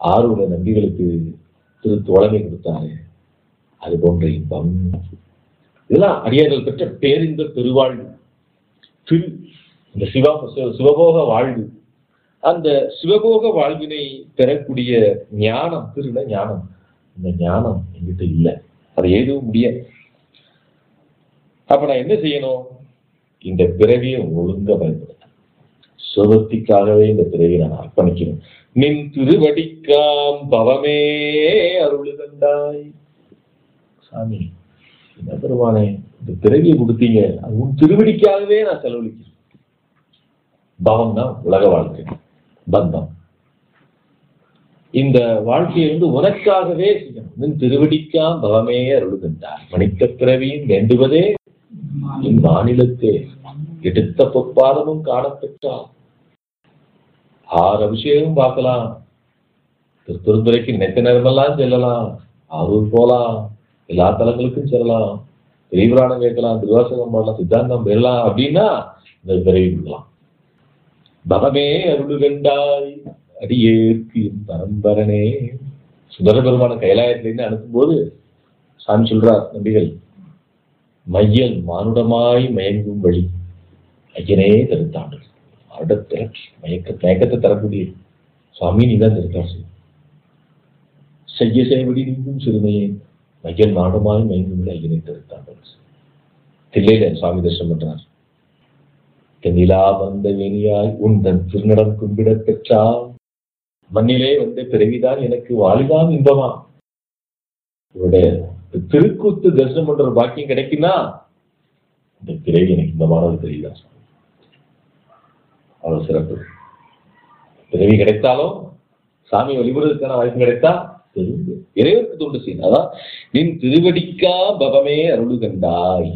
ஆறுடைய நம்பிகளுக்கு திரு தோழமை கொடுத்தாரு அது போன்ற இன்பம் இதெல்லாம் அடியார்கள் பெற்ற பேரின்ப பெருவாழ்வு திரு இந்த சிவா சிவ- சிவபோக வாழ்வு அந்த சிவபோக வாழ்வினை பெறக்கூடிய ஞானம் திருட ஞானம் இந்த ஞானம் என்கிட்ட இல்லை அதை எழுதவும் முடியாது அப்ப நான் என்ன செய்யணும் இந்த பிறவியை ஒழுங்கா பயன்படுத்த சுகத்திற்காகவே இந்த பிறவியை நான் அர்ப்பணிக்கணும் நின் திருவடிக்காம் பவமே அருள் கண்டாய் சாமி என்ன பெருமானே இந்த பிறவியை கொடுத்தீங்க அது உன் திருவடிக்காகவே நான் செலவழிக்கிறேன் பவம் தான் உலக வாழ்க்கை பந்தம் இந்த வாழ்க்கையை வந்து உனக்காகவே செய்யணும் நின் திருவடிக்காம் பவமே அருளுகின்றார் மனித பிறவியும் வேண்டுவதே இம்மாநிலத்தே எடுத்த பொற்பாதமும் காணப்பெற்றால் ஆறு அபிஷேகம் பார்க்கலாம் திருத்துறைக்கு நினைத்த நேரமெல்லாம் செல்லலாம் ஆரூர் போலாம் எல்லா தலங்களுக்கும் செல்லலாம் பெரியபுராணம் கேட்கலாம் திருவாசகம் பண்ணலாம் சித்தாந்தம் பெறலாம் அப்படின்னா இந்த பிறவி கொடுக்கலாம் பவமே அருளுகண்டாய் அடியேற்கு என் பரம்பரனே சுந்தர பெருமான கைலாயத்திலிருந்து அனுப்பும்போது சாமி சொல்றார் நம்பிகள் மையல் மானுடமாய் மயங்கும் வழி ஐயனே தருத்தாண்டு அடுத்த மயக்க மயக்கத்தை தரக்கூடிய சுவாமி நீ தான் திருத்தாசு செய்ய செய்வடி நீங்கும் சிறுமையே மையல் மானுடமாய் மயங்கும் வழி ஐயனை தருத்தாண்டு தில்லையில சுவாமி தரிசனம் பண்றார் தென்னிலா வந்த வேணியாய் உந்தன் திருநடம் கும்பிடப் பெற்றால் மண்ணிலே வந்த பிறவிதான் எனக்கு வாலிதான் இன்பமா இவருடைய திருக்கூத்து தரிசனம் பண்ற ஒரு பாக்கியம் கிடைக்குன்னா இந்த பிறவி எனக்கு இன்பமானது தெரியல அவ்வளவு சிறப்பு பிறவி கிடைத்தாலும் சாமி வழிபடுறதுக்கான வாய்ப்பு கிடைத்தா தெரிந்து இறைவனுக்கு தொண்டு செய்யணும் அதான் நின் திருவடிக்கா பவமே அருளு கண்டாய்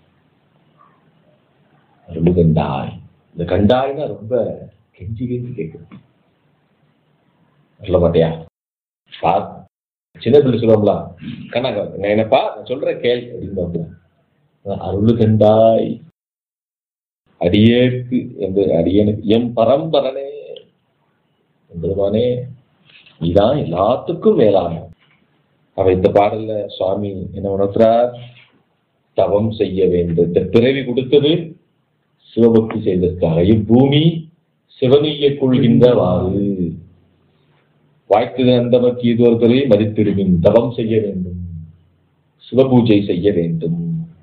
அருளு கண்டாய் இந்த கண்டாய்னா ரொம்ப கெஞ்சி கெஞ்சி கேட்குது சொல்ல மாட்டியா பா சின்ன பிள்ளை சொல்லுவோம்ல கண்ணா நான் என்னப்பா நான் சொல்றேன் கேள் அப்படின்னு அருளு கண்டாய் அடியேற்கு என்று அடியனுக்கு எம் பரம்பரனே என்பதுமானே நீதான் எல்லாத்துக்கும் மேலான அவ இந்த பாடல்ல சுவாமி என்ன உணர்த்துறார் தவம் செய்ய வேண்டும் இந்த பிறவி கொடுத்தது சிவபக்தி செய்ததற்காக இப்பூமி சிவனைய கொள்கின்றவாறு வாய்த்தது அந்தமக்கு இது ஒரு பிறவி மதித்திடுவின் தவம் செய்ய வேண்டும் சிவபூஜை செய்ய வேண்டும்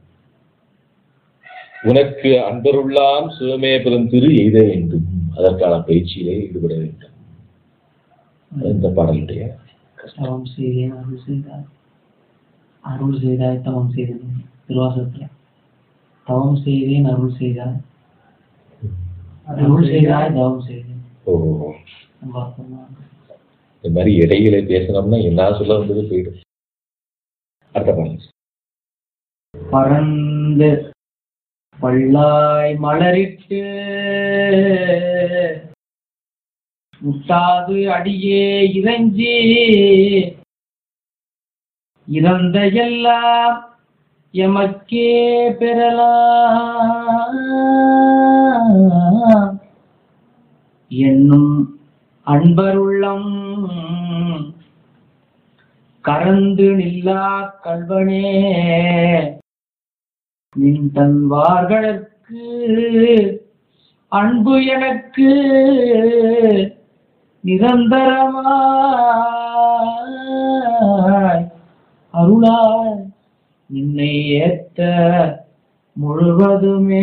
உனக்கு அன்பருள்ளாம் சிவமே பெருந்திரு எய்த வேண்டும் அதற்கான பயிற்சியிலே ஈடுபட வேண்டும் அது இந்த பாடலுடைய தவம் செய்தேன் அருள் செய்தாய் அருள் செய்தாய் தவம் செய்தேன் திருவாசகத்துல தவம் செய்தேன் அருள் செய்தாய் அருள் செய்தாய் தவம் செய்தேன் ஓ நம்ம அர்த்தமா இந்த மாதிரி இடையில பேசணும்னா என்ன சொல்ல வந்தது போயிடும் அடுத்த பாடல் பறந்து பல்லாய் மலரிட்டு முட்டாது அடியே இறைஞ்சி இறந்த எல்லாம் எமக்கே பெறலாம் என்னும் அன்பருள்ளம் கறந்து நில்லா கல்வனே நின் தன்வார்களுக்கு அன்பு எனக்கு நிரந்தரமாய் அருளாய் நின்னை ஏத்த முழுவதுமே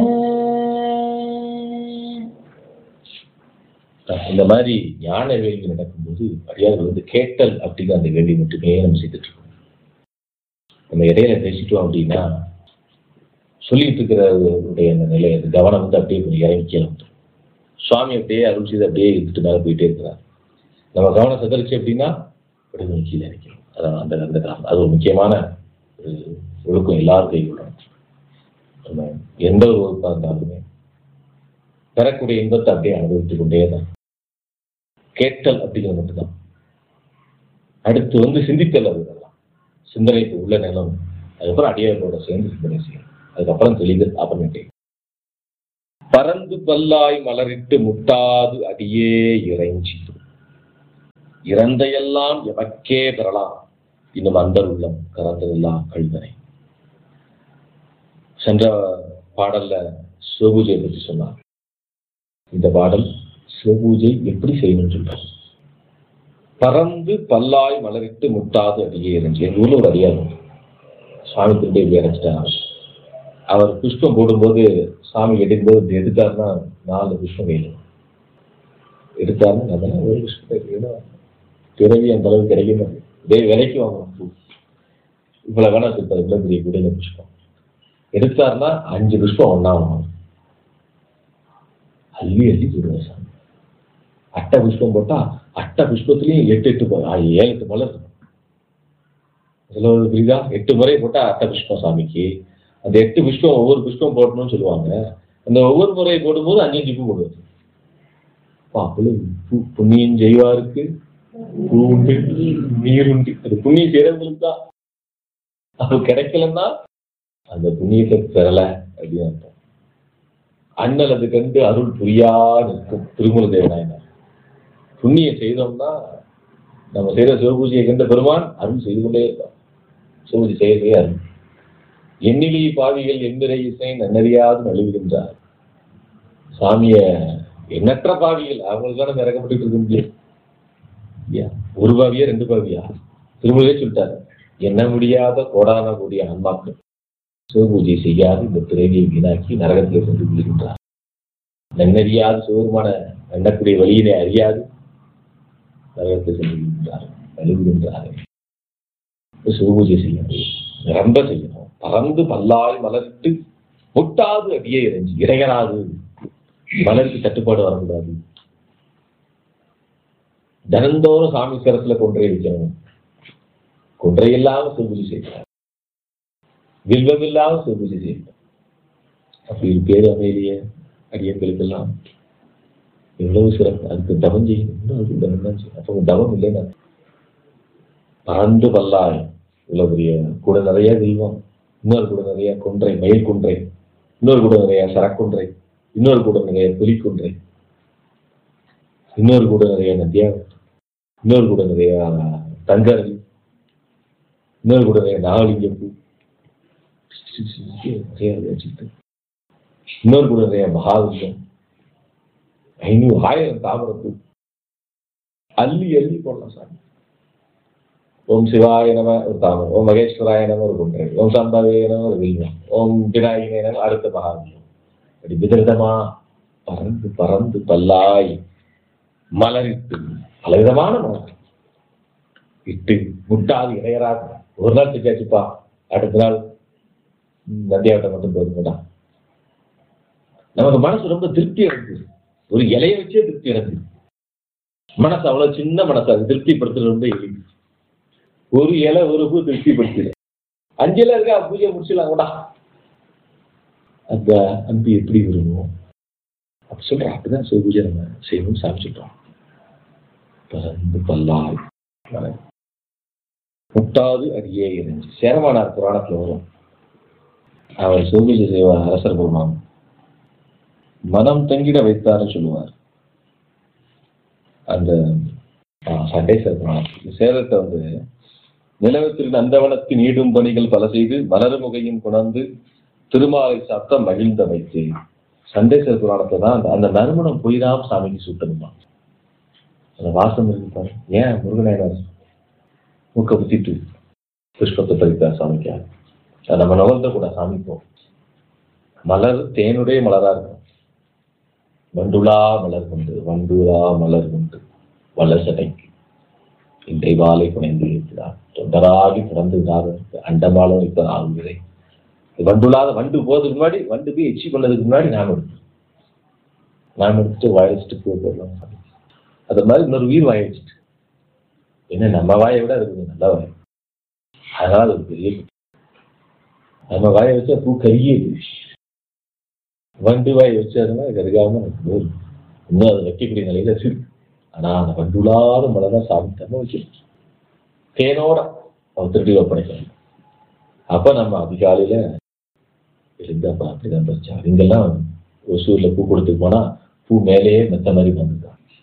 இந்த மாதிரி ஞான வேள்வி நடக்கும்போது அடியார்கள் வந்து கேட்டல் அப்படிங்கிற அந்த வேள்வி மட்டுமே நம்ம செய்துட்டு இருக்கோம் நம்ம இடையில பேசிட்டோம் அப்படின்னா சொல்லிட்டு இருக்கிறவருடைய அந்த நிலை அந்த கவனம் வந்து அப்படியே கொஞ்சம் இறங்கி கீழே வந்துரும். சுவாமி அப்படியே அருள் செய்து அப்படியே இருந்துட்டு மேலே போயிட்டே இருக்கிறார் நம்ம கவனம் சிதறிச்சு அப்படின்னா அப்படியே கொஞ்சம் கீழே இறக்கிறோம் அதான் அந்த அந்த கிராமம் அது ஒரு முக்கியமான ஒரு ஒழுக்கம் எல்லாரும் கைவிடணும் நம்ம எந்த ஒரு ஒழுக்கம் இருந்தாலுமே பெறக்கூடிய இன்பத்தை அப்படியே அனுபவித்துக் கொண்டே தான் கேட்டல் அப்படிங்கிறது மட்டும்தான் அடுத்து வந்து சிந்தித்தல் அது இதெல்லாம் சிந்தனைக்கு உள்ள நிலம் அதுக்கப்புறம் அடியாரோட சேர்ந்து சிந்தனை செய்யணும் அதுக்கப்புறம் தெளிதல் அப்புறமேட்டே பறந்து பல்லாய் மலரிட்டு முட்டாது அடியே இறைஞ்சி இறந்தையெல்லாம் எமக்கே பெறலாம் இன்னும் அன்பர் உள்ளம் கறந்ததெல்லாம் கழிவனை சென்ற பாடல்ல சிவபூஜையை பற்றி சொன்னார் இந்த பாடல் சிவபூஜை எப்படி செய்யணும்னு சொல்றாங்க பறந்து பல்லாய் மலரிட்டு முட்டாது அடியே இருந்துச்சு எங்க ஊர்ல ஒரு அடியார் உண்டு. சுவாமி திரும்பி இப்படி அடைச்சிட்டாங்க அவர் புஷ்பம் போடும்போது சாமி எடுக்கும்போது இப்படி எடுத்தாருன்னா நாலு புஷ்பம் வேணும் எடுத்தாருன்னா அதெல்லாம் ஒரு புஷ்பம் வேணும் பிறவி அந்த அளவுக்கு கிடைக்க மாட்டேங்குது இதே விலைக்கு வாங்கணும் பூ இவ்வளவு வேணா சொல்லிட்டு இவ்வளவு பெரிய குடையில புஷ்பம் எடுத்தாருன்னா அஞ்சு புஷ்பம் ஒண்ணா வாங்கணும் அள்ளி அள்ளி போடுவார் சாமி அட்டை புஷ்பம் போட்டா அட்டை புஷ்பத்துலயும் எட்டு எட்டு ப- ஆ, ஏழு எட்டு மலர் இருக்கும் இதுல ஒரு புரியுதா எட்டு முறை போட்டா அட்டை புஷ்பம் சாமிக்கு அந்த எட்டு புஷ்பம் ஒவ்வொரு புஷ்பம் போடணும்னு சொல்லுவாங்க அந்த ஒவ்வொரு முறை போடும்போது அஞ்சு அஞ்சு பூ போடுவார் அப்பா, அவ்வளவு பூ- புண்ணியம் செய்வாருக்கு பூ உண்டு நீர் உண்டு அது புண்ணியம் செய்யறவங்களுக்கு தான் அது கிடைக்கலன்னா அந்த புண்ணியத்தை பெறல அப்படின்னு அர்த்தம் அண்ணல் அது கண்டு அருள் புரியா நிற்கும் திருமல தேவனாயினார் புண்ணியம் செய்தோம்னா நம்ம செய்யற சிவபூஜையை கண்ட பெருமான் அருள் செய்து கொண்டே இருப்பான் சிவபூஜை செய்ய செய்ய அருள் எண்ணிலி பாவிகள் எண்ணிறை இசை நன்னறியாது நழுவுகின்றார் சாமிய எண்ணற்ற பாவிகள் அவங்களுக்கான இறக்கப்பட்டு இருக்க முடியும் இல்லையா? ஒரு பாவியா ரெண்டு பாவியா திருமலையே சொல்லிட்டாரு எண்ண முடியாத கோடான கூடிய ஆன்மாக்கள் சிவபூஜை செய்யாது இந்த பிறவியை வீணாக்கி நரகத்தில் கொண்டு விழுகின்றார் நன்னறியாது சிவருமான எண்ணக்கூடிய வழியினை அறியாது நரகத்தில் சென்று விழுகின்றார் நழுவுகின்றார் சிவபூஜை செய்யணும் நிரம்ப செய்யணும் பறந்து பல்லாய் மலர்த்து முட்டாது அடியே இறைஞ்சி இறையராது மலருக்கு தட்டுப்பாடு வரக்கூடாது தினந்தோறும் சாமி சிரத்துல கொன்றை வைக்கணும் கொன்றை இல்லாம சிவபூஜை செய்யணும் வில்வம் இல்லாம சிவபூஜை செய்யணும் அப்படி ஒரு பேரு அமைதிய அடியங்களுக்கெல்லாம் எவ்வளவு சிறப்பு அதுக்கு தவம் செய்யணும் இன்னும் அதுக்கு தவம் தான் செய்யணும் அப்போ தவம் இல்லைன்னா பறந்து பல்லாய் இவ்வளவு பெரிய கூட நிறைய தெய்வம் இன்னொரு கூட நிறைய கொன்றை மயில் கொன்றை இன்னொரு கூட நிறைய சரக்குன்றை இன்னொரு கூட நிறைய புலிக்குன்றை இன்னொரு கூட நிறைய நதியா இன்னொரு கூட நிறைய தங்கரவி இன்னொரு கூட நிறைய நாகலிங்கம் பூ நிறைய வச்சுக்கிட்டு இன்னொரு கூட நிறைய மகாலிங்கம் ஐநூறு ஆயிரம் தாமரப்பூ அள்ளி அள்ளி போடலாம் சாமி ஓம் சிவாய நம ஒரு தாமரம் ஓம் மகேஸ்வராய நம ஒரு குன்றை ஓம் சாம்பாவே நம ஒரு வில்வம் ஓம் விநாயகனே நம அடுத்த மகாவியம் அப்படி விதவிதமா பறந்து பறந்து பல்லாய் மலரிட்டு பலவிதமான மலர் இட்டு முட்டாது இணையராது ஒரு நாள் செஞ்சாச்சுப்பா அடுத்த நாள் ம், நந்தியாவட்டம் மட்டும் போதுங்கடா நமக்கு மனசு ரொம்ப திருப்தி அடைஞ்சது ஒரு இலைய வச்சே திருப்தி அடைஞ்சது மனசு அவ்வளவு சின்ன மனசு அது திருப்திப்படுத்துறது ரொம்ப எளிது ஒரு இலை ஒரு பூ திருப்திப்படுத்திடு அஞ்சு இலை இருக்கா பூஜை முடிச்சிடலாம் கூட அந்த அன்பு எப்படி விரும்புவோம் அப்படி சொல்றோம் அப்படிதான் சிவ பூஜை நம்ம செய்யணும் சாமி சொல்றோம் பறந்து பல்லாய் மலர். முட்டாது அடியே இறைஞ்சி சேரமானார் புராணத்துல வரும் அவர் சிவபூஜை செய்வார் அரசர் பெருமான் மனம் தங்கிட வைத்தார்னு சொல்லுவார் அந்த சண்டை சேர்க்கணும் சேரத்தை வந்து நிலவத்திற்கு நந்தவனத்தின் ஈடும் பணிகள் பல செய்து மலர்முகையும் குணர்ந்து திருமாலை சாத்த மகிழ்ந்த வைத்து சண்டேஸ்வர புராணத்தை தான் அந்த அந்த நறுமணம் பொய்தான் சாமிக்கு சூட்டணுமா அந்த வாசம் இருக்கு பாரு ஏன் முருகனாயினார் மூக்க குத்திட்டு புஷ்பத்தை பறித்தார் சாமிக்கா அதை நம்ம நுகர்ந்த கூட சாமிப்போம் மலர் தேனுடைய மலரா இருக்கும் வண்டுலா மலர் கொண்டு வண்டுலா மலர் கொண்டு வளசடைக்கு இன்றை வாலை புனைந்து இருக்கிறார் தொண்டராகி பிறந்து விடாத அண்டமாலும் இப்ப ஆகுகிறேன் வண்டுலாத வண்டு போறதுக்கு முன்னாடி வண்டு போய் எச்சி பண்ணதுக்கு முன்னாடி நான் எடுத்தேன் நான் எடுத்துட்டு வாய வச்சுட்டு பூ போடலாம் அது மாதிரி இன்னொரு உயிர் வாய வச்சுட்டு என்ன நம்ம வாயை விட அது நல்ல வாய் அதனால அது ஒரு பெரிய குற்றம். நம்ம வாயை வச்சா பூ கருகியது வண்டு வாயை வச்சதுன்னா கருகாம எனக்கு போதும். இன்னும் அது வைக்கக்கூடிய நிலையில இருக்கு ஆனா அந்த வண்டுலாத மலர் தான் சாமி தம்ம வைக்கணும் தேனோட அவன் திருடி ஒப்படைக்கணும் அப்ப நம்ம அதிகாலையில எழுந்தப்ப அப்படிதான் பறிச்சா இங்கெல்லாம் ஒசூர்ல பூ கொடுத்துட்டு போனா பூ மேலேயே மெத்த மாதிரி வந்துதான்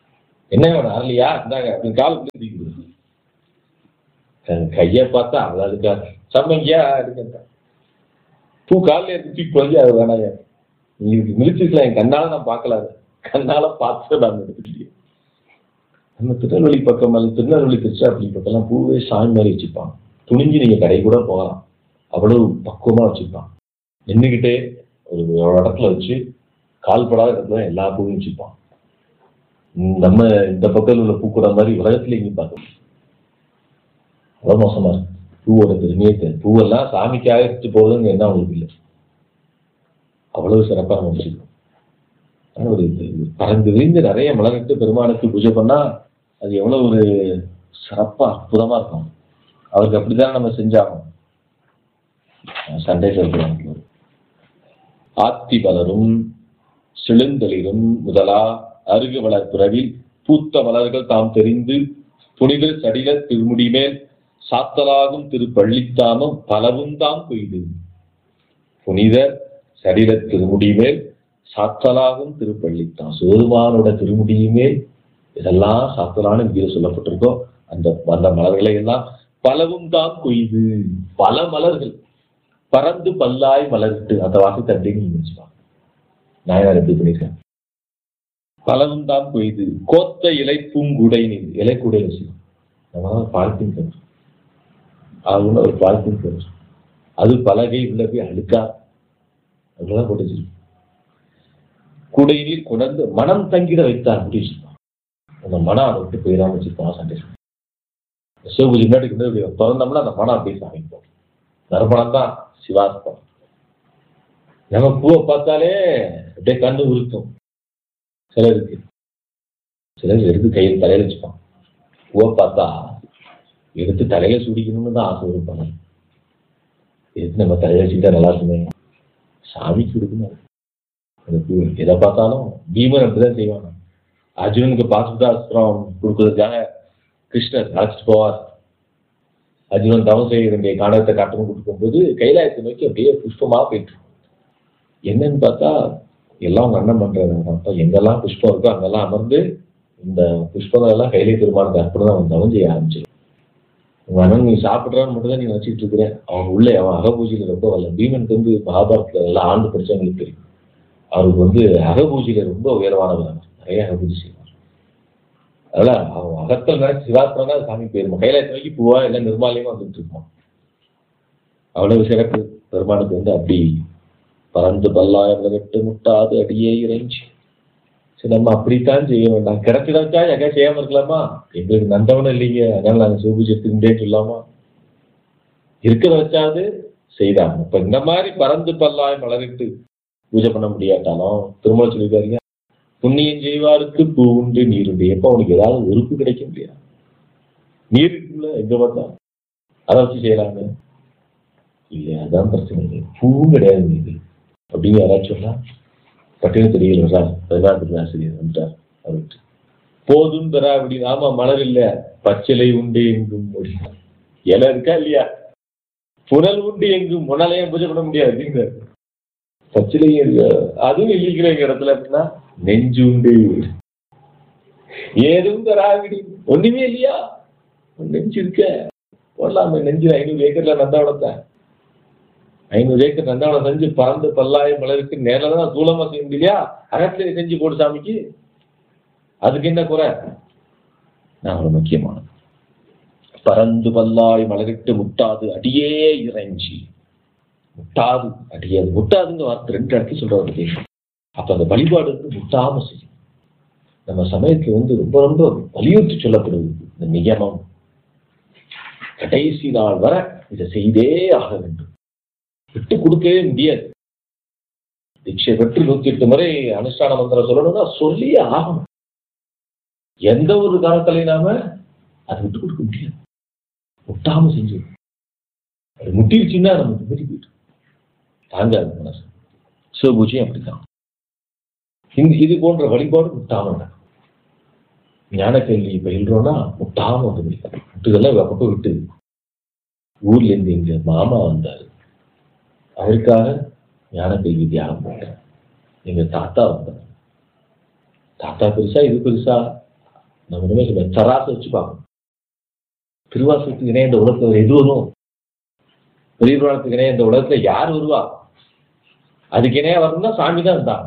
என்ன வேணும் அரளியா இந்தாங்க அப்படின்னு கால் பிடிச்சி தூக்கி கொடுக்குது. என் கையை பார்த்தா அவ்வளோ அதுக்கா சம்மங்கியா எடுக்க பூ காலில் எடுத்து தூக்கி குழந்தை அது வேணாயா நீங்க மிதிச்சிருக்கலாம் என் கண்ணால நான் பார்க்கல அதை. கண்ணால பார்த்து நான் எடுத்துக்கிட்டேன் நம்ம திருநெல்வேலி பக்கம் அல்லது திருநெல்வேலி திருச்சிராப்பள்ளி பக்கம்லாம் பூவே சாமி மாதிரி வச்சுப்பான் துணிஞ்சு நீங்க கடை கூட போகலாம் அவ்வளவு பக்குவமா வச்சுப்பான் நின்றுக்கிட்டே ஒரு ஒரு இடத்துல வச்சு கால் படாத இடத்துல எல்லா பூவும் வச்சுப்பான் ம், நம்ம இந்த பக்கத்தில் உள்ள பூக்கூட மாதிரி உலகத்துல எங்கேயும் பார்க்க முடியாது. அவ்வளவு மோசமா இருக்கு பூவோட பெருமையே தெரியும் பூவெல்லாம் சாமிக்காக எடுத்து போறதுங்க என்ன அவங்களுக்கு இல்லை அவ்வளவு சிறப்பாக நம்ம வச்சுக்கணும் ஆனா ஒரு இது பறந்து விரிந்து நிறைய மலரிட்டு பெருமானுக்கு பூஜை பண்ணா அது எவ்வளவு ஒரு சிறப்பா அற்புதமா இருக்கும் அவருக்கு அப்படிதான் நம்ம செஞ்சாகணும் சண்டை சொல்றாங்க ஆத்தி மலரும் செழுந்தளிரும் முதலா அருகு வளர்ப்புறவில் பூத்த மலர்கள் தாம் தெரிந்து புனிதர் சடில திருமுடி மேல் சாத்தலாகும் திரு பள்ளித்தாமம் பலவும் தாம் கொய்து புனிதர் சடில திருமுடி மேல் சாத்தலாகும் திருப்பள்ளித்தான் சிவருமானோட திருமுடியுமே இதெல்லாம் சாத்தலான விதியில் சொல்லப்பட்டிருக்கோ அந்த அந்த மலர்களை எல்லாம் பலவும் தான் கொய்து பல மலர்கள் பறந்து பல்லாய் மலர்ட்டு அந்த வாசத்தை அப்படின்னு நீங்க வச்சுப்பாங்க நாயனார் எப்படி பண்ணியிருக்கேன் பலவும் தான் கொய்து கோத்த இலை பூங்குடை நீர் இலை கூடை வச்சுக்கணும் நம்ம பாலித்தீன் கன்று அது ஒண்ணு ஒரு பாலித்தீன் கன்று அது பலகை உள்ள போய் அழுக்கா அதெல்லாம் போட்டு வச்சிருக்கோம் குடையில் கொண்டு மனம் தங்கிட வைத்தார் அப்படி வச்சிருப்பான் அந்த மனம் அதை விட்டு போயிடாம வச்சிருப்பான் சண்டை சிவபூஜை முன்னாடி கொண்டு போய் இப்படி திறந்தோம்னா அந்த மனம் அப்படியே சாமிப்போம் நறுமணம் தான் சிவாஸ்பம் நம்ம பூவை பார்த்தாலே அப்படியே கண்ணு உருக்கும் சிலருக்கு சிலர் எடுத்து கையில் தலையில வச்சுப்பான் பூவை பார்த்தா எடுத்து தலையில சுடிக்கணும்னு தான் ஆசை இருப்பாங்க எடுத்து நம்ம தலையில வச்சுக்கிட்டா நல்லா இருக்குமே சாமிக்கு கொடுக்கணும் அந்த பூ எதை பார்த்தாலும் பீமன் அப்படிதான் செய்வாங்க அர்ஜுனனுக்கு பாசுதாஸ்திரம் கொடுக்கறதுக்காக கிருஷ்ணர் அழைச்சிட்டு போவார் அர்ஜுனன் தவம் செய்ய வேண்டிய காண்டத்தை காட்டணும் கொடுக்கும்போது கைலாயத்தை நோக்கி அப்படியே புஷ்பமா போயிட்டு இருக்கும். என்னன்னு பார்த்தா எல்லாம் உங்க அண்ணன் பண்றது அப்ப எங்கெல்லாம் புஷ்பம் இருக்கோ அங்கெல்லாம் அமர்ந்து இந்த புஷ்பங்கள் எல்லாம் கையிலே திருமானுக்கு அர்ப்பணம் அவன் தவம் செய்ய ஆரம்பிச்சு உங்க அண்ணன் நீ சாப்பிடுறான்னு மட்டும் தான் நீ வச்சுட்டு இருக்கிற அவன் உள்ளே அவன் அகபூஜையில ரொம்ப வரல பீமனுக்கு வந்து மகாபாரதத்துல எல்லாம் ஆண்டு படிச்சவங்களுக்கு தெரியும் அவருக்கு வந்து அகபூஜையில ரொம்ப உயர்வானவர் அவர். நிறைய அகபூஜை செய்வார் அதனால அவன் அகத்தல் நினைச்சு சிவாத்திரம்னா சாமி போயிருமா கைலாயத்தை நோக்கி பூவா எல்லாம் நிர்மாலயமா வந்துட்டு இருப்பான் அவ்வளவு சிறப்பு பெருமானுக்கு வந்து அப்படி பறந்து பல்லாயம் விட்டு முட்டாது அடியே இறைஞ்சி சரி நம்ம அப்படித்தான் செய்ய வேண்டாம் கிடைச்சிடாச்சா எங்க செய்யாம இருக்கலாமா எங்களுக்கு நந்தவனும் இல்லைங்க அதனால நாங்க சிவபூஜை எடுத்துக்கிட்டே சொல்லாமா இருக்கிறத வச்சாது செய்தாங்க இப்ப இந்த மாதிரி பறந்து பல்லாயம் மலரிட்டு பூஜை பண்ண முடியாட்டாலும் திருமண சொல்லியிருக்காருங்க புண்ணியம் செய்வாருக்கு பூ உண்டு நீர் உண்டு எப்ப அவனுக்கு ஏதாவது உறுப்பு கிடைக்க முடியாது நீர் இருக்குல்ல எங்க பார்த்தா அதை வச்சு செய்யலாங்க இல்ல அதான் பிரச்சனை இல்லை பூவும் கிடையாது நீங்க அப்படின்னு யாராச்சும் சொன்னா பட்டின தெரியல வர்றார் பதினாறு ஆசிரியர் வந்துட்டார் அவர்கிட்ட போதும் தரா அப்படின்னு ஆமா மலர் இல்ல பச்சிலை உண்டு எங்கும் மொழி இலை இருக்கா இல்லையா புனல் உண்டு எங்கும் முனலையும் பூஜை பண்ண முடியாது அப்படிங்கிறார் பச்சிலையும் இருக்கு அதுவும் இல்லைங்கிற எங்க இடத்துல அப்படின்னா நெஞ்சு உண்டு ஏதும் தராவிடி ஒண்ணுமே இல்லையா உன் நெஞ்சு இருக்க போடலாமே நெஞ்சு ஐநூறு ஏக்கர்ல நந்தாவளத்தை ஐநூறு ஏக்கர் நந்தாவளம் செஞ்சு பறந்து பல்லாயிரம் மலருக்கு நேரில் தான் தூளமா செய்ய முடியலையா அகத்திலே செஞ்சு போடு சாமிக்கு அதுக்கு என்ன குறை நான் ஒரு முக்கியமானது பறந்து பல்லாய் மலரிட்டு முட்டாது அடியே இறைஞ்சி முட்டாது அடியாது முட்டாதுங்க வார்த்தை ரெண்டு இடத்துல சொல்றாரு அப்ப அந்த வழிபாடு வந்து முட்டாம செய்யும் நம்ம சமயத்துல வந்து ரொம்ப ரொம்ப வலியுறுத்தி சொல்லப்படுது இந்த நியமம் கடைசி நாள் வரை இதை செய்தே ஆக வேண்டும் விட்டு கொடுக்கவே முடியாது தீட்சை பெற்று நூத்தி எட்டு முறை அனுஷ்டான மந்திரம் சொல்லணும்னா சொல்லியே ஆகணும் எந்த ஒரு காலத்திலையும் நாம அதை விட்டு கொடுக்க முடியாது முட்டாம செஞ்சு அது முட்டிருச்சுன்னா நமக்கு மீறி போயிட்டு தாங்காது மனசு சிவபூஜையும் அப்படித்தான் இந்த இது போன்ற வழிபாடு முட்டாம நடக்கும் ஞான கேள்வி பயில்றோம்னா முட்டாம வந்து முடியும் முட்டுதெல்லாம் அப்பப்போ விட்டு ஊர்ல இருந்து எங்க மாமா வந்தாரு அவருக்காக ஞான கேள்வி தியானம் பண்ணேன் எங்க தாத்தா வந்தார் தாத்தா பெருசா இது பெருசா நம்ம இனிமே சொல்ல தராசு வச்சு பார்க்கணும் திருவாசகத்துக்கு இணைய இந்த உலகத்துல எது வரும் பெரிய புராணத்துக்கு இணைய இந்த உலகத்துல யார் வருவா அதுக்கு இணையா வரணும்னா சாமி தான் இருந்தாங்க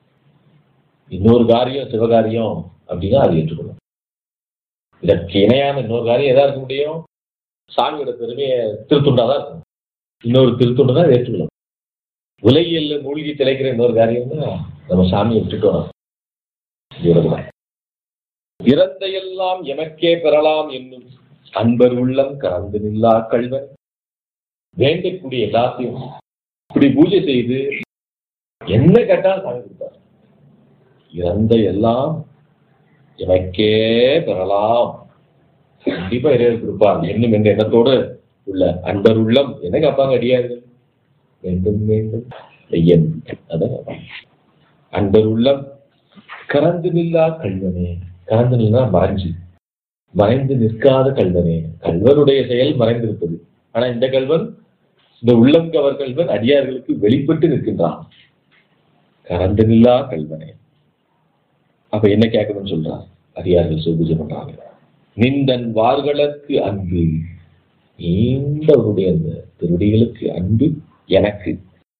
இன்னொரு காரியம் சிவகாரியம் அப்படின்னா அது ஏற்றுக்கணும் இதற்கு இணையான இன்னொரு காரியம் எதா இருக்க முடியும் சாமியோட பெருமையை திருத்துண்டாதான் இருக்கும் இன்னொரு திருத்துண்டு தான் ஏற்றுக்கணும் உலகியல்ல மூழ்கி திளைக்கிற இன்னொரு காரியம்னா நம்ம சாமியை விட்டுட்டோம் இது விடக்கூடாது. இறந்த எல்லாம் எமக்கே பெறலாம் என்னும் அன்பர் உள்ளம் கறந்து நில்லா கல்வன் வேண்டக்கூடிய எல்லாத்தையும் இப்படி பூஜை செய்து என்ன கேட்டாலும் சாமி கொடுத்தார் இறந்த எல்லாம் எமக்கே பெறலாம் கண்டிப்பா இறைவன் கொடுப்பார் என்னும் என்ற எண்ணத்தோடு உள்ள அன்பர் உள்ளம் என்ன கேட்பாங்க அடியார்கள் வேண்டும் வேண்டும் ஐயன் அதான் கேட்பாங்க. அன்பர் உள்ளம் கறந்து நில்லா கல்வனே கறந்து நில்லா மறைஞ்சு மறைந்து நிற்காத கல்வனே கல்வனுடைய செயல் மறைந்திருப்பது ஆனா இந்த கல்வன் இந்த உள்ளம் கவர் கல்வன் அடியார்களுக்கு வெளிப்பட்டு நிற்கின்றான் கறந்து நில்லா கல்வனே அப்ப என்ன கேட்கணும்னு சொல்றார் அடியார்கள் சிவபூஜை பண்றாங்க நிந்தன் வார்களுக்கு அன்பு நீண்டவருடைய அந்த திருடிகளுக்கு அன்பு எனக்கு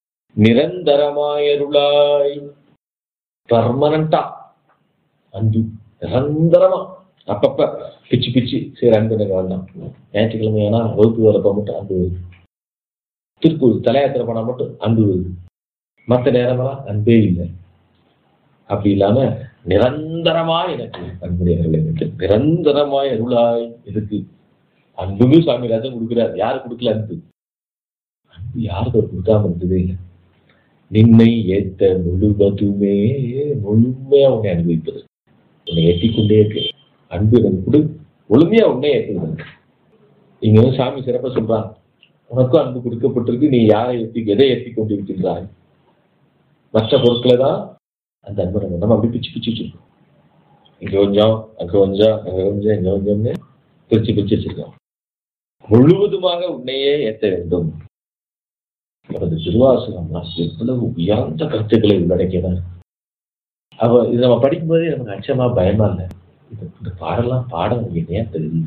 நிரந்தரமாயருளாய் பர்மனண்டா அன்பு நிரந்தரமா அப்பப்ப பிச்சு பிச்சு சரி அன்பு எனக்கு வேண்டாம் ஞாயிற்றுக்கிழமை ஏன்னா வகுப்பு வரப்ப மட்டும் அன்பு வருது திருப்பூர் தலையாத்திரை போனா மட்டும் அன்பு வருது மற்ற நேரமெல்லாம் அன்பே இல்லை அப்படி இல்லாம நிரந்தரமா எனக்கு அன்புடையவர்கள் எனக்கு நிரந்தரமாய் அருளாய் எதுக்கு அன்புமே சுவாமி ராஜன் கொடுக்கிறார் யாரு கொடுக்கல அன்பு அன்பு யாருக்கு அவர் கொடுக்காம இருந்ததே இல்லை நின்னை ஏத்த முழுவதுமே முழுமையா உன்னை அனுபவிப்பது உன்னை ஏற்றிக்கொண்டே இருக்கு அன்பு எனக்கு கொடு முழுமையா உன்னை ஏற்றுகிறது இங்க வந்து சாமி சிறப்பா சொல்றான் உனக்கும் அன்பு கொடுக்கப்பட்டிருக்கு நீ யாரை ஏற்றி எதை ஏற்றி கொண்டிருக்கின்றாய் மற்ற பொருட்களை தான் அந்த அன்பை நம்ம நம்ம அப்படி பிச்சு பிச்சு வச்சிருக்கோம் இங்க கொஞ்சம் அங்க கொஞ்சம் அங்க கொஞ்சம் இங்க கொஞ்சம்னு பிரிச்சு பிரிச்சு வச்சிருக்கோம் முழுவதுமாக உன்னையே ஏற்ற வேண்டும் அவரது திருவாசகம்லாம் எவ்வளவு உயர்ந்த கருத்துக்களை உள்ளடக்கியதான் அவ இது நம்ம படிக்கும்போதே நமக்கு அச்சமா பயமா இல்லை இது இந்த பாடலாம் பாட நமக்கு என்னையா தெரியுது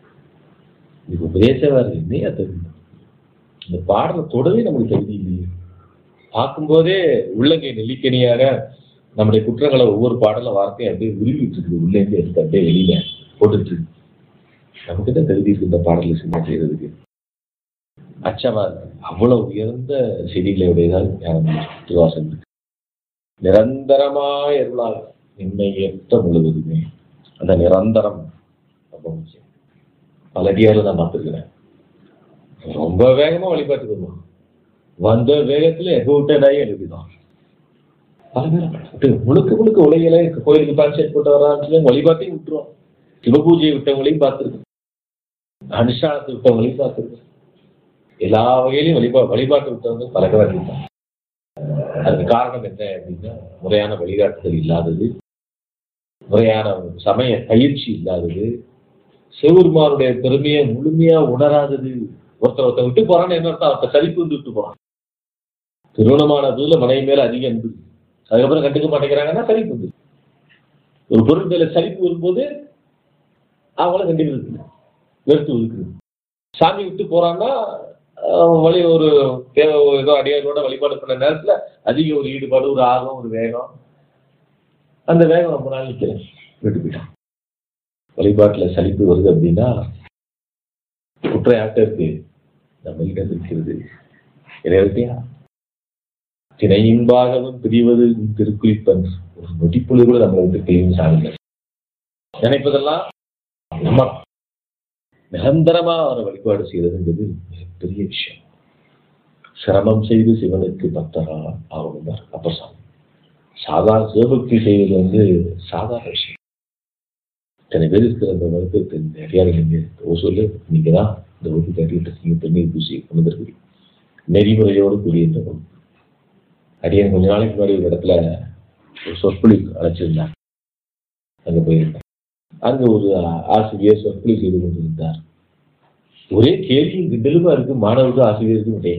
இது உபதேசமா இருக்கு என்னையா தெரியுது இந்த பாடலை தொடவே நமக்கு தகுதி இல்லையே பார்க்கும்போதே உள்ளங்கை நெல்லிக்கனியாக நம்முடைய குற்றங்களை ஒவ்வொரு பாடல வார்த்தையும் அப்படியே உருவிட்டு இருக்குது உள்ளேருந்து எடுத்து அப்படியே வெளியில போட்டுட்டு இருக்கு நமக்கு தான் தகுதி இருக்கு இந்த பாடலை சின்ன செய்யறதுக்கு அச்சமா இருக்கு அவ்வளவு உயர்ந்த செடிகளை உடையதால் ஞானம் திருவாசம் இருக்கு நிரந்தரமாய் அருளால் நின்னை ஏற்ற முழுவதுமே அந்த நிரந்தரம் ரொம்ப முக்கியம் பல அடியாரில் நான் பார்த்துருக்கிறேன் ரொம்ப வேகமா வழிபாட்டுக்கு வருவான் வந்த வேகத்துல எகவுட்டடாகி எழுதிதான் பல பேர் முழுக்க முழுக்க உலகில கோயிலுக்கு கான்செப்ட் போட்டு வரான்னு வழிபாட்டையும் விட்டுருவோம் சிவபூஜையை விட்டவங்களையும் பார்த்துருக்கோம் அனுஷ்டானத்தை விட்டவங்களையும் பார்த்துருக்கோம் எல்லா வகையிலையும் வழிபா வழிபாட்டு விட்டவங்க பல பேர் இருக்காங்க அதுக்கு காரணம் என்ன அப்படின்னா முறையான வழிகாட்டுதல் இல்லாதது முறையான சமய பயிற்சி இல்லாதது சிவபெருமானுடைய பெருமையை முழுமையா உணராதது ஒருத்தர் ஒருத்தர் விட்டு போறான்னு என்ன அர்த்தம் ஒருத்தர் சலிப்பு வந்து விட்டு போறான் திருமணமான புதுல மனைவி மேல அதிக அன்பு அதுக்கப்புறம் கண்டுக்க மாட்டேங்கிறாங்கன்னா சலிப்பு வந்து ஒரு பொருள் மேல சலிப்பு வரும்போது அவங்கள கண்டுக்கிறது வெறுத்து ஒதுக்குது சாமி விட்டு போறான்னா அஹ், வழி ஒரு தேவை ஏதோ அடியாரோட வழிபாடு பண்ண நேரத்துல அதிக ஒரு ஈடுபாடு ஒரு ஆர்வம் ஒரு வேகம் அந்த வேகம் ரொம்ப நாள் நிற்கிறேன் விட்டு போயிட்டான் வழிபாட்டுல சலிப்பு வருது அப்படின்னா குற்றம் யார்கிட்ட இருக்கு நம்ம கிட்ட இருக்கிறது இறைவத்தியா திணையின்பாகவும் பிரிவது திருக்குறிப்பன் ஒரு நொடிப்பொழு கூட நம்மளை விட்டு பிரியும் சாமிங்க நினைப்பதெல்லாம் நம்ம நிரந்தரமா அவரை வழிபாடு செய்யறதுங்கிறது மிகப்பெரிய விஷயம் சிரமம் செய்து சிவனுக்கு பக்தரா ஆகணும் அப்பர் சாமி சாதாரண சிவபக்தி செய்வது வந்து சாதாரண விஷயம் இத்தனை பேர் இருக்கிற அந்த வகுப்பு நிறையா நீங்க ஓசூர்ல நீங்க தான் இந்த வகுப்பு கட்டிட்டு இருக்கீங்க தண்ணீர் பூசி கொண்டு வந்திருக்கீங்க நெறிமுறையோடு கூடிய இந்த வகுப்பு அடியன் கொஞ்ச நாளைக்கு முன்னாடி ஒரு இடத்துல ஒரு சொற்பொழிவு அழைச்சிருந்தார் அங்க போயிருந்தேன் அங்க ஒரு ஆசிரியர் சொற்பொழிவு செய்து கொண்டிருந்தார் ஒரே கேள்வியும் கிண்டலுமா இருக்கு மாணவருக்கும் ஆசிரியருக்கும் இடையே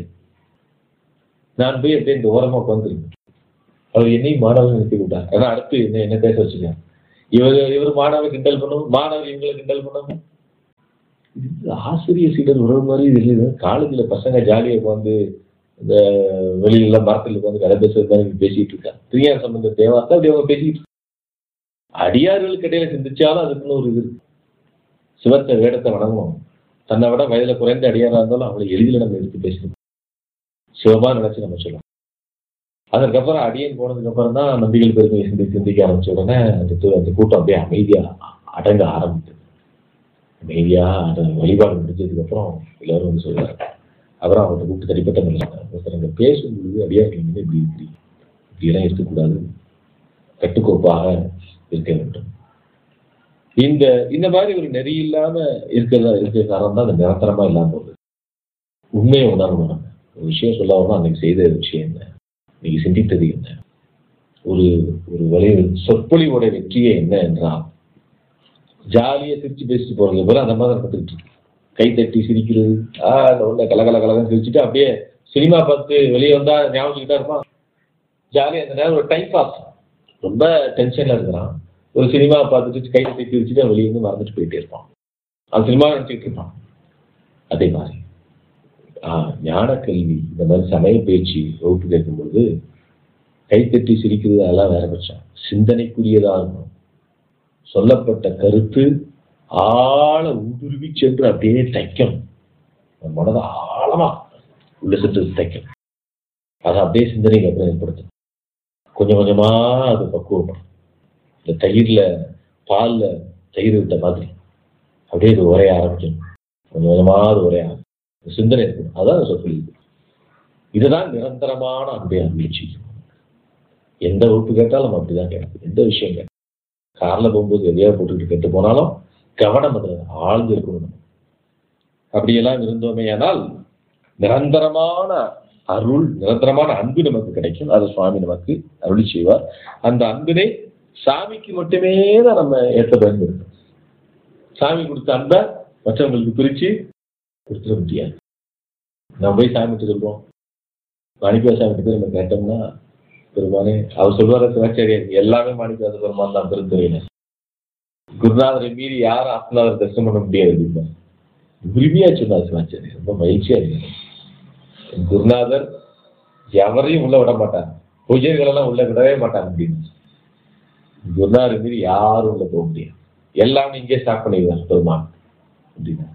நான் போய் அப்படியே இந்த ஓரமா உட்காந்துருக்கேன் அவர் என்னையும் மாணவர்கள் நிறுத்தி விட்டார் ஏன்னா அடுத்து என்ன என்ன பேச வச்சுருக்கேன் இவர் இவர் மாணவர் கிண்டல் பண்ணும் மாணவர் இவங்களை கிண்டல் பண்ணும் இது ஆசிரியர் சீடர் உறவு மாதிரி இது இல்லை காலேஜில் பசங்க ஜாலியாக உட்காந்து இந்த வெளியில மரத்தில் உட்காந்து கதை பேசுறது மாதிரி பேசிட்டு இருக்காங்க திருஞான சம்பந்த தேவார்த்தை அப்படி அவங்க பேசிட்டு இருக்காங்க. அடியார்களுக்கு இடையில சிந்திச்சாலும் அதுக்குன்னு ஒரு இது இருக்கு சிவத்தை வேடத்தை வணங்கணும் தன்னை விட வயதுல குறைந்த அடியாரா இருந்தாலும் அவளை எளிதில் நம்ம எடுத்து பேசணும் சிவமா நினைச்சு நம்ம சொல்லலாம் அதற்கப்புறம் அடியன் போனதுக்கு அப்புறம் தான் நம்பிகள் பெருமையை சிந்தி சிந்திக்க ஆரம்பிச்ச உடனே அந்த து- அந்த கூட்டம் அப்படியே அமைதியா அடங்க ஆரம்பித்தது அமைதியா அந்த வழிபாடு முடிஞ்சதுக்கு அப்புறம் எல்லாரும் வந்து சொல்றாங்க அப்புறம் அவர்கிட்ட கூப்பிட்டு தனிப்பட்ட முறையில் ஒருத்தர் அங்கே பேசும்பொழுது அடியார்கள் வந்து இப்படி இருக்கிறீங்க இப்படியெல்லாம் இருக்கக்கூடாது கட்டுக்கோப்பாக இருக்க வேண்டும் இந்த இந்த மாதிரி ஒரு நெறி இல்லாம இருக்கிறதா இருக்கிற காரணம் தான் அந்த நிரந்தரமா இல்லாம போகுது உண்மையை உணரணும் நம்ம ஒரு விஷயம் சொல்ல வரணும் அன்னைக்கு செய்த விஷயம் என்ன இன்னைக்கு சிந்தித்தது என்ன ஒரு ஒரு வழி சொற்பொழிவோட வெற்றியே என்ன என்றால் ஜாலியா சிரிச்சு பேசிட்டு போறது போல அந்த மாதிரி நடந்துட்டு இருக்கு கை தட்டி சிரிக்கிறது ஆ அந்த உள்ள கலகல கலகன்னு சிரிச்சுட்டு அப்படியே சினிமா பார்த்து வெளியே வந்தா ஞாபகம் இருப்பான் ஜாலியா அந்த நேரம் ஒரு டைம் பாஸ் ரொம்ப டென்ஷன்ல இருக்கிறான் ஒரு சினிமா பார்த்துட்டு கை தட்டி சிரிச்சுட்டு வெளியே வந்து மறந்துட்டு போயிட்டே இருப்பான் அந்த சினிமா நினைச்சிட்டு இருப்பான் அதே மாதிரி ஆஹ் ஞான கல்வி இந்த மாதிரி சமய பேச்சு வகுப்பு கேட்கும்போது கைத்தட்டி சிரிக்கிறது அதெல்லாம் வேற பட்சம் சிந்தனைக்குரியதா இருக்கும் சொல்லப்பட்ட கருத்து ஆழ ஊடுருவி சென்று அப்படியே தைக்கணும் நம்ம மனதை ஆழமா உள்ள சென்று தைக்கணும் அதை அப்படியே சிந்தனைக்கு அப்புறம் ஏற்படுத்தும் கொஞ்சம் கொஞ்சமா அது பக்குவப்படும் இந்த தயிர்ல பால்ல தயிர் விட்ட மாதிரி அப்படியே இது உரைய ஆரம்பிக்கணும் கொஞ்சம் கொஞ்சமா அது உரைய ஆரம்பிக்கும். சிந்தனை இருக்கணும் அதான் சொற்கள் இதுதான் நிரந்தரமான அன்பை அருளிச்சி எந்த வகுப்பு கேட்டாலும் நம்ம அப்படிதான் கேட்கும் எந்த விஷயம் கேட்கும் கார்ல போகும்போது எதையா போட்டுக்கிட்டு கேட்டு போனாலும் கவனம் அதுல ஆழ்ந்து இருக்கணும் நம்ம. அப்படியெல்லாம் இருந்தோமே ஆனால் நிரந்தரமான அருள் நிரந்தரமான அன்பு நமக்கு கிடைக்கும் அது சுவாமி நமக்கு அருளி செய்வார் அந்த அன்பினை சாமிக்கு மட்டுமே தான் நம்ம ஏற்ற பயன்படுத்தணும் சாமி கொடுத்த அன்பை மற்றவங்களுக்கு பிரிச்சு கொடுத்துட முடியாது நம்ம போய் சாமி சொல்றோம் மாணிக்கவா சாமி போய் நம்ம கேட்டோம்னா பெருமானே அவர் சொல்வார சிவாச்சாரியர் எல்லாமே மாணிக்கவாச பெருமான் தான் பெருந்துறையினர் குருநாதரை மீறி யாரும் ஆத்மநாதர் தரிசனம் பண்ண முடியாது அப்படின்னா உரிமையா சொன்னார் சிவாச்சாரியர் ரொம்ப மகிழ்ச்சியா இருக்கு குருநாதர் எவரையும் உள்ள விட மாட்டாங்க பூஜைகள் எல்லாம் உள்ள விடவே மாட்டாங்க அப்படின்னு குருநாதர் மீறி யாரும் உள்ள போக முடியாது எல்லாமே இங்கே ஸ்டார்ட் பண்ணிடுவார் பெருமான் அப்படின்னா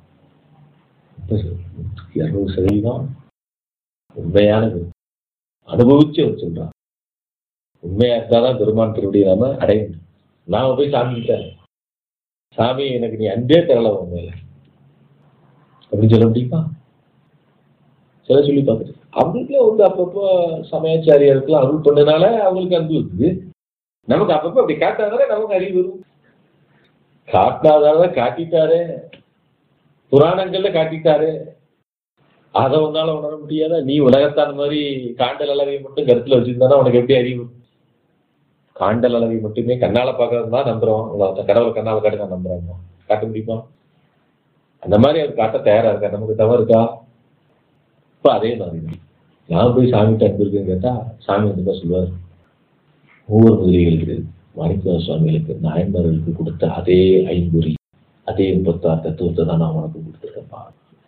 இருநூறு சதவீதம் உண்மையானது அனுபவிச்சு அவர் சொல்றான் உண்மையா இருந்தாதான் பெருமான் திருவடியை நாம அடைய முடியும் நாம போய் சாமி கிட்ட சாமி எனக்கு நீ அன்பே தரல உண்மையில அப்படின்னு சொல்ல முடியுமா சில சொல்லி பார்த்துட்டு அவங்களுக்குலாம் வந்து அப்பப்போ சமயாச்சாரியருக்குலாம் அருள் பண்ணனால அவங்களுக்கு அன்பு இருக்குது நமக்கு அப்பப்போ அப்படி காட்டாதானே நமக்கு அறிவு வரும் காட்டினாதான காட்டிட்டாரே புராணங்கள்ல காட்டிட்டாரு அதை உன்னால உணர முடியாதா நீ உலகத்தான் மாதிரி காண்டல் அளவை மட்டும் கருத்துல வச்சிருந்தானா உனக்கு எப்படி அறிவு காண்டல் அளவை மட்டுமே கண்ணால பாக்குறது தான் நம்புறோம் உலகத்தை கடவுளை கண்ணால காட்டி நான் நம்புறாங்க காட்ட முடியுமா அந்த மாதிரி அவர் காட்ட தயாரா இருக்கா நமக்கு தவறு இருக்கா இப்போ அதே மாதிரி தான். நான் போய் சாமிகிட்ட அன்பு இருக்குன்னு கேட்டா சாமி வந்து என்ன சொல்லுவார் ஒவ்வொரு முதலிகளுக்கு மாணிக்க சுவாமிகளுக்கு நாயன்மார்களுக்கு கொடுத்த அதே ஐம்பொறி அதே முப்பத்தாறு தத்துவத்தை தான் நான் உனக்கு கொடுத்துருக்கேன்ப்பா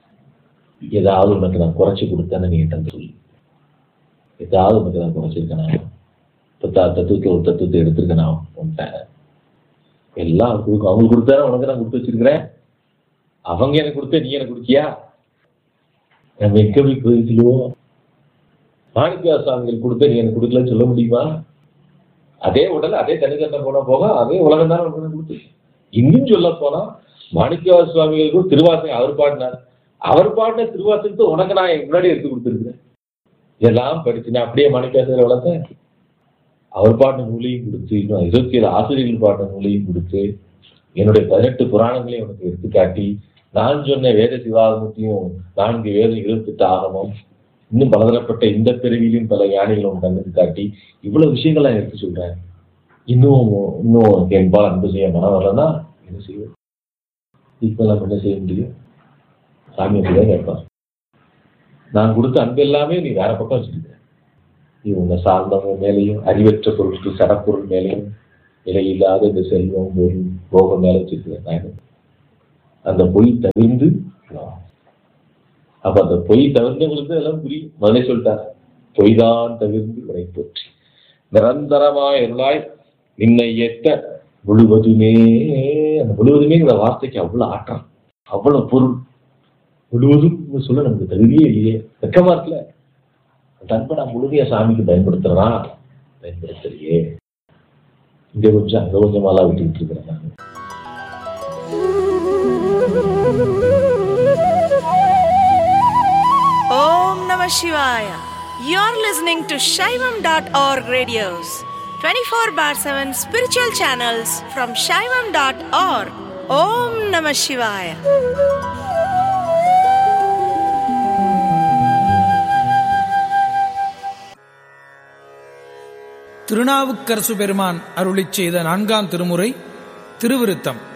ஏதாவது உனக்கு நான் குறைச்சி கொடுத்தேன்னு நீ என்கிட்ட சொல்லு ஏதாவது உனக்கு நான் குறைச்சிருக்கேனா முப்பத்தாறு தத்துவத்தில் ஒரு தத்துவத்தை எடுத்திருக்கேன் நான் உன்கிட்ட எல்லாம் கொடுக்கும் அவங்களுக்கு கொடுத்தாரு உனக்கு நான் கொடுத்து வச்சிருக்கிறேன் அவங்க எனக்கு கொடுத்த நீ எனக்கு கொடுக்கியா நம்ம எங்க போய் போய் சொல்லுவோம் மாணிக்கா சுவாமிகள் கொடுத்த நீ எனக்கு கொடுக்கலன்னு சொல்ல முடியுமா அதே உடல் அதே தனித்தன்மை போனா போக அதே உலகம் தான் உனக்கு கொடுத்து இன்னும் சொல்ல போனா மாணிக்கவாச சுவாமிகளுக்கும் திருவாசகம் அவர் பாடினார் அவர் பாடின திருவாசகத்தை உனக்கு நான் முன்னாடி எடுத்து கொடுத்துருக்கிறேன் இதெல்லாம் படிச்சு நான் அப்படியே மாணிக்காசரை வளர்த்தேன் அவர் பாடின நூலையும் கொடுத்து இன்னும் இருபத்தி ஏழு ஆசிரியர்கள் பாடின நூலையும் கொடுத்து என்னுடைய பதினெட்டு புராணங்களையும் உனக்கு எடுத்து காட்டி நான் சொன்ன வேத சிவாகமத்தையும் நான்கு வேதம் இருபத்தெட்டு ஆகமம் இன்னும் பலதரப்பட்ட இந்த பிறவியிலும் பல யானைகளும் கண்ணுக்கு காட்டி இவ்வளவு விஷயங்கள் நான் எடுத்து சொல்றேன் இன்னும் இன்னும் உனக்கு என்பால் அன்பு செய்ய மனம் வரலன்னா என்ன செய்வோம் இப்போ நம்ம என்ன செய்ய முடியும் சாமி அப்படிதான் கேட்பார் நான் கொடுத்த அன்பு எல்லாமே நீ வேற பக்கம் வச்சிருக்க நீ உன்னை சார்ந்தவங்க மேலேயும் அறிவற்ற பொருட்கள் சடப்பொருள் மேலேயும் விலையில்லாத இந்த செல்வம் பொருள் போகம் மேல வச்சிருக்கிறேன் நான் அந்த பொய் தவிர்ந்து வா. அப்ப அந்த பொய் தவிர்ந்தவங்களுக்கு எல்லாம் புரியும் முதலே சொல்லிட்டார் பொய்தான் தவிர்ந்து உரை போற்றி நிரந்தரமாய் அருளாய் நின்னை ஏத்த முழுவதுமே அந்த முழுவதுமேங்கிற வார்த்தைக்கு அவ்வளவு ஆட்டம் அவ்வளவு பொருள் முழுவதும் சொல்ல நமக்கு தகுதியே இல்லையே வெக்கமா இருக்குல்ல அந்த அன்பை நான் முழுமையா சாமிக்கு பயன்படுத்துறேனா பயன்படுத்தலையே இங்க கொஞ்சம் அங்க கொஞ்சமாலாம் விட்டுக்கிட்டு இருக்கிறேன் நான் Om Namah Shivaya. You're listening to Shaivam.org radios, 24 bar 7 spiritual channels from Shaivam.org. Om Namah Shivaya. Thirunavukkarasu பெருமான் அருளிச் செய்த நான்காம் திருமுறை திருவிருத்தம்